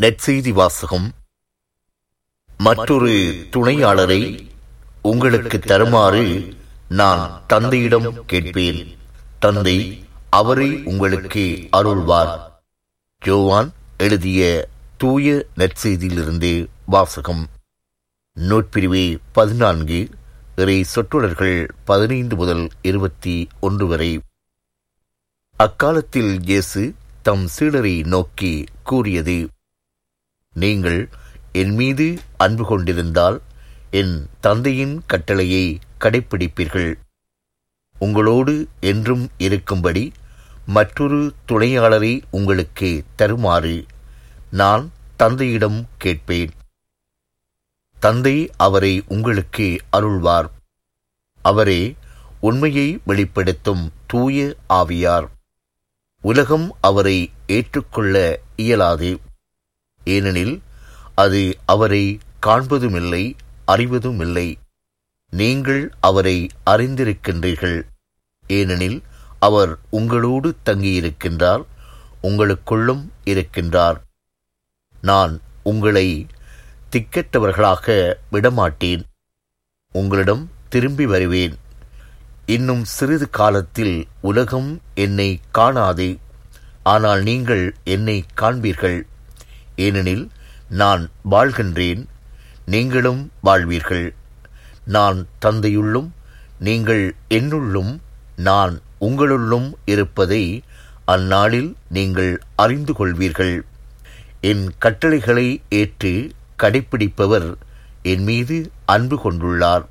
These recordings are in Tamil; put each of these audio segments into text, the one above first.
நெற்செய்தி வாசகம் மற்றொரு துணையாளரை உங்களுக்கு தருமாறு நான் தந்தையிடம் கேட்பேன் தந்தை அவரை உங்களுக்கு அருள்வார் யோவான் எழுதிய தூய நற்செய்தியிலிருந்து வாசகம் நூற்பிரிவு பதினான்கு இறை சொற்றொடர்கள் பதினைந்து முதல் இருபத்தி ஒன்று வரை அக்காலத்தில் இயேசு தம் சீடரை நோக்கி கூறியது நீங்கள் என் மீது அன்பு கொண்டிருந்தால் என் தந்தையின் கட்டளையை கடைப்பிடிப்பீர்கள் உங்களோடு என்றும் இருக்கும்படி மற்றொரு துணையாளரை உங்களுக்கு தருமாறு நான் தந்தையிடம் கேட்பேன் தந்தை அவரை உங்களுக்கு அருள்வார் அவரே உண்மையை வெளிப்படுத்தும் தூய ஆவியார் உலகம் அவரை ஏற்றுக்கொள்ள இயலாது ஏனெனில் அது அவரை காண்பதுமில்லை அறிவதுமில்லை நீங்கள் அவரை அறிந்திருக்கின்றீர்கள் ஏனெனில் அவர் உங்களோடு தங்கியிருக்கின்றார் உங்களுக்குள்ளும் இருக்கின்றார் நான் உங்களை திக்கற்றவர்களாக விடமாட்டேன் உங்களிடம் திரும்பி வருவேன் இன்னும் சிறிது காலத்தில் உலகம் என்னை காணாது ஆனால் நீங்கள் என்னை காண்பீர்கள் ஏனெனில் நான் வாழ்கின்றேன் நீங்களும் வாழ்வீர்கள் நான் தந்தையுள்ளும் நீங்கள் என்னுள்ளும் நான் உங்களுள்ளும் இருப்பதை அந்நாளில் நீங்கள் அறிந்து கொள்வீர்கள் என் கட்டளைகளை ஏற்று கடைப்பிடிப்பவர் என் மீது அன்பு கொண்டுள்ளார்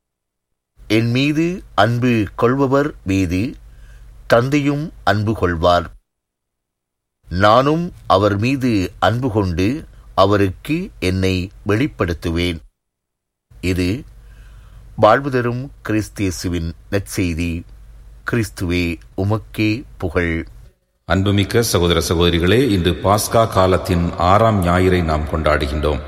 என் மீது அன்பு கொள்பவர் மீது தந்தையும் அன்பு கொள்வார் நானும் அவர் மீது அன்பு கொண்டு அவருக்கு என்னை வெளிப்படுத்துவேன் இது வாழ்வு தரும் கிறிஸ்தியேசுவின் நற்செய்தி கிறிஸ்துவே உமக்கே புகழ் அன்புமிக்க சகோதர சகோதரிகளே இன்று பாஸ்கா காலத்தின் ஆறாம் ஞாயிறை நாம் கொண்டாடுகின்றோம்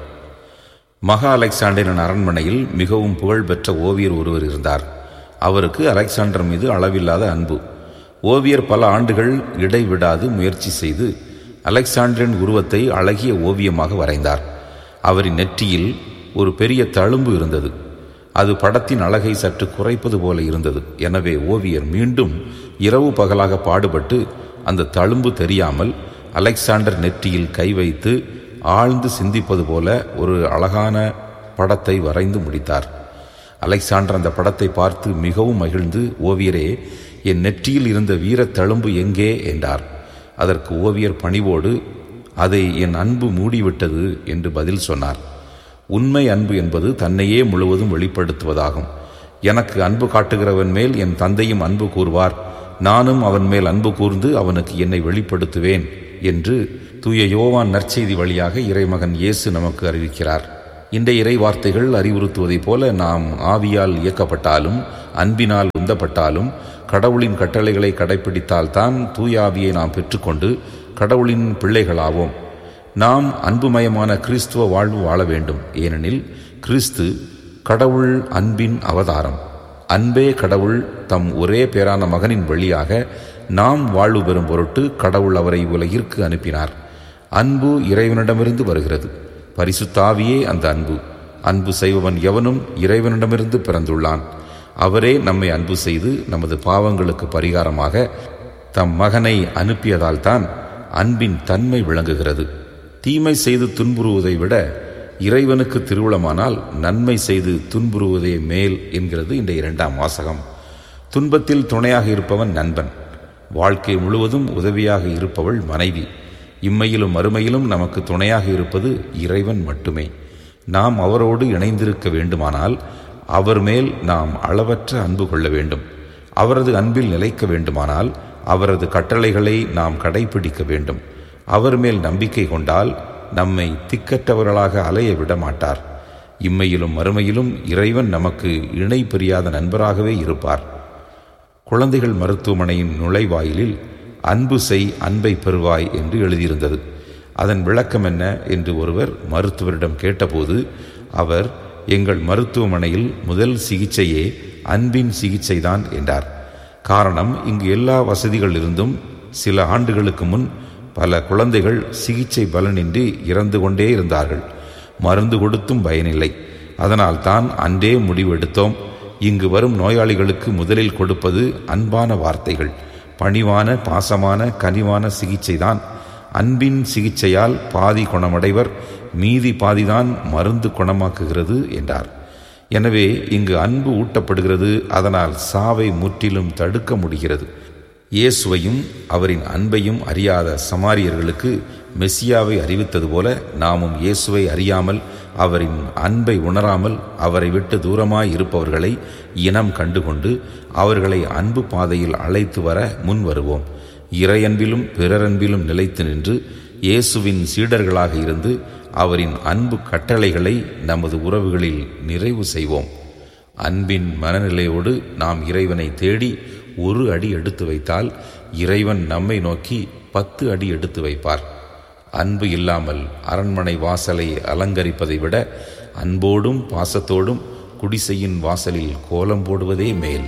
மகா அலெக்சாண்டரின் அரண்மனையில் மிகவும் புகழ்பெற்ற ஓவியர் ஒருவர் இருந்தார் அவருக்கு அலெக்சாண்டர் மீது அளவில்லாத அன்பு ஓவியர் பல ஆண்டுகள் இடைவிடாது முயற்சி செய்து அலெக்சாண்டரின் உருவத்தை அழகிய ஓவியமாக வரைந்தார் அவரின் நெற்றியில் ஒரு பெரிய தழும்பு இருந்தது அது படத்தின் அழகை சற்று குறைப்பது போல இருந்தது எனவே ஓவியர் மீண்டும் இரவு பகலாக பாடுபட்டு அந்த தழும்பு தெரியாமல் அலெக்சாண்டர் நெற்றியில் கை வைத்து ஆழ்ந்து சிந்திப்பது போல ஒரு அழகான படத்தை வரைந்து முடித்தார் அலெக்சாண்டர் அந்த படத்தை பார்த்து மிகவும் மகிழ்ந்து ஓவியரே என் நெற்றியில் இருந்த வீரத் தழும்பு எங்கே என்றார் அதற்கு ஓவியர் பணிவோடு அதை என் அன்பு மூடிவிட்டது என்று பதில் சொன்னார் உண்மை அன்பு என்பது தன்னையே முழுவதும் வெளிப்படுத்துவதாகும் எனக்கு அன்பு காட்டுகிறவன் மேல் என் தந்தையும் அன்பு கூறுவார் நானும் அவன் மேல் அன்பு கூர்ந்து அவனுக்கு என்னை வெளிப்படுத்துவேன் என்று தூய யோவான் நற்செய்தி வழியாக இறைமகன் இயேசு நமக்கு அறிவிக்கிறார் இன்றைய இறை வார்த்தைகள் அறிவுறுத்துவதைப் போல நாம் ஆவியால் இயக்கப்பட்டாலும் அன்பினால் உந்தப்பட்டாலும் கடவுளின் கட்டளைகளை கடைபிடித்தால்தான் தூய ஆவியை நாம் பெற்றுக்கொண்டு கடவுளின் பிள்ளைகளாவோம் நாம் அன்புமயமான கிறிஸ்துவ வாழ்வு வாழ வேண்டும் ஏனெனில் கிறிஸ்து கடவுள் அன்பின் அவதாரம் அன்பே கடவுள் தம் ஒரே பேரான மகனின் வழியாக நாம் வாழ்வு பெறும் பொருட்டு கடவுள் அவரை உலகிற்கு அனுப்பினார் அன்பு இறைவனிடமிருந்து வருகிறது பரிசுத்தாவியே அந்த அன்பு அன்பு செய்பவன் எவனும் இறைவனிடமிருந்து பிறந்துள்ளான் அவரே நம்மை அன்பு செய்து நமது பாவங்களுக்கு பரிகாரமாக தம் மகனை அனுப்பியதால் தான் அன்பின் தன்மை விளங்குகிறது தீமை செய்து துன்புறுவதை விட இறைவனுக்கு திருவுளமானால் நன்மை செய்து துன்புறுவதே மேல் என்கிறது இந்த இரண்டாம் வாசகம் துன்பத்தில் துணையாக இருப்பவன் நண்பன் வாழ்க்கை முழுவதும் உதவியாக இருப்பவள் மனைவி இம்மையிலும் மறுமையிலும் நமக்கு துணையாக இருப்பது இறைவன் மட்டுமே நாம் அவரோடு இணைந்திருக்க வேண்டுமானால் அவர் மேல் நாம் அளவற்ற அன்பு கொள்ள வேண்டும் அவரது அன்பில் நிலைக்க வேண்டுமானால் அவரது கட்டளைகளை நாம் கடைபிடிக்க வேண்டும் அவர் மேல் நம்பிக்கை கொண்டால் நம்மை திக்கற்றவர்களாக அலைய விட மாட்டார் இம்மையிலும் மறுமையிலும் இறைவன் நமக்கு இணை பிரியாத நண்பராகவே இருப்பார் குழந்தைகள் மருத்துவமனையின் நுழைவாயிலில் அன்பு செய் அன்பை பெறுவாய் என்று எழுதியிருந்தது அதன் விளக்கம் என்ன என்று ஒருவர் மருத்துவரிடம் கேட்டபோது அவர் எங்கள் மருத்துவமனையில் முதல் சிகிச்சையே அன்பின் சிகிச்சைதான் என்றார் காரணம் இங்கு எல்லா வசதிகள் இருந்தும் சில ஆண்டுகளுக்கு முன் பல குழந்தைகள் சிகிச்சை பலனின்றி இறந்து கொண்டே இருந்தார்கள் மருந்து கொடுத்தும் பயனில்லை அதனால் தான் அன்றே முடிவெடுத்தோம் இங்கு வரும் நோயாளிகளுக்கு முதலில் கொடுப்பது அன்பான வார்த்தைகள் பணிவான பாசமான கனிவான சிகிச்சைதான் அன்பின் சிகிச்சையால் பாதி குணமடைவர் மீதி பாதிதான் மருந்து குணமாக்குகிறது என்றார் எனவே இங்கு அன்பு ஊட்டப்படுகிறது அதனால் சாவை முற்றிலும் தடுக்க முடிகிறது இயேசுவையும் அவரின் அன்பையும் அறியாத சமாரியர்களுக்கு மெஸ்ஸியாவை அறிவித்தது போல நாமும் இயேசுவை அறியாமல் அவரின் அன்பை உணராமல் அவரை விட்டு தூரமாய் இருப்பவர்களை இனம் கண்டுகொண்டு அவர்களை அன்பு பாதையில் அழைத்து வர முன் வருவோம் இறையன்பிலும் பிறரன்பிலும் நிலைத்து நின்று இயேசுவின் சீடர்களாக இருந்து அவரின் அன்பு கட்டளைகளை நமது உறவுகளில் நிறைவு செய்வோம் அன்பின் மனநிலையோடு நாம் இறைவனை தேடி ஒரு அடி எடுத்து வைத்தால் இறைவன் நம்மை நோக்கி பத்து அடி எடுத்து வைப்பார் அன்பு இல்லாமல் அரண்மனை வாசலை அலங்கரிப்பதை விட அன்போடும் பாசத்தோடும் குடிசையின் வாசலில் கோலம் போடுவதே மேல்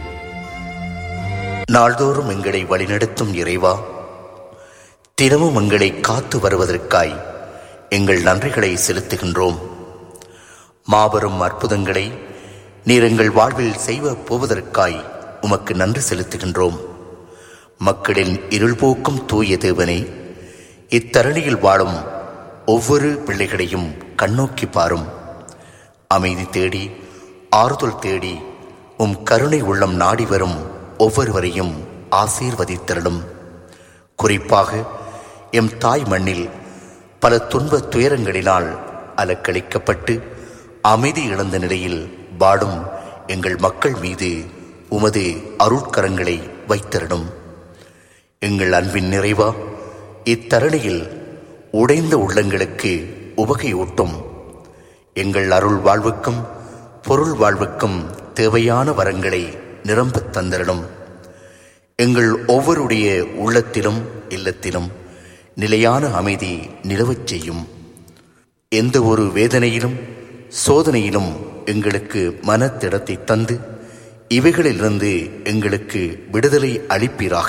நாள்தோறும் எங்களை வழிநடத்தும் இறைவா தினமும் எங்களை காத்து வருவதற்காய் எங்கள் நன்றிகளை செலுத்துகின்றோம் மாபெரும் அற்புதங்களை நீர் எங்கள் வாழ்வில் செய்வ போவதற்காய் உமக்கு நன்றி செலுத்துகின்றோம் மக்களின் இருள் போக்கும் தூய தேவனே இத்தரணியில் வாழும் ஒவ்வொரு பிள்ளைகளையும் கண்ணோக்கி பாரும் அமைதி தேடி ஆறுதல் தேடி உம் கருணை உள்ளம் நாடி வரும் ஒவ்வொருவரையும் ஆசீர்வதித்தருளும் குறிப்பாக எம் தாய் மண்ணில் பல துன்ப துயரங்களினால் அலக்களிக்கப்பட்டு அமைதி இழந்த நிலையில் வாடும் எங்கள் மக்கள் மீது உமது அருட்கரங்களை வைத்தருளும் எங்கள் அன்பின் நிறைவா இத்தரணியில் உடைந்த உள்ளங்களுக்கு உவகையூட்டும் எங்கள் அருள் வாழ்வுக்கும் பொருள் வாழ்வுக்கும் தேவையான வரங்களை நிரம்பத் தந்திரணும் எங்கள் ஒவ்வொருடைய உள்ளத்திலும் இல்லத்திலும் நிலையான அமைதி நிலவச் செய்யும் எந்த ஒரு வேதனையிலும் சோதனையிலும் எங்களுக்கு மனத்திடத்தை தந்து இவைகளிலிருந்து எங்களுக்கு விடுதலை அளிப்பீராக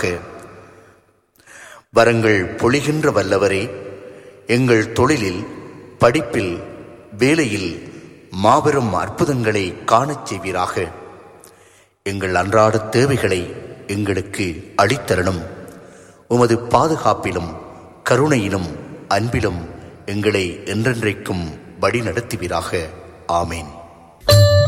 வரங்கள் பொழிகின்ற வல்லவரே எங்கள் தொழிலில் படிப்பில் வேலையில் மாபெரும் அற்புதங்களை காணச் செய்வீராக எங்கள் அன்றாட தேவைகளை எங்களுக்கு அளித்தரணும் உமது பாதுகாப்பிலும் கருணையிலும் அன்பிலும் எங்களை என்றென்றைக்கும் வழி நடத்துவீராக ஆமேன்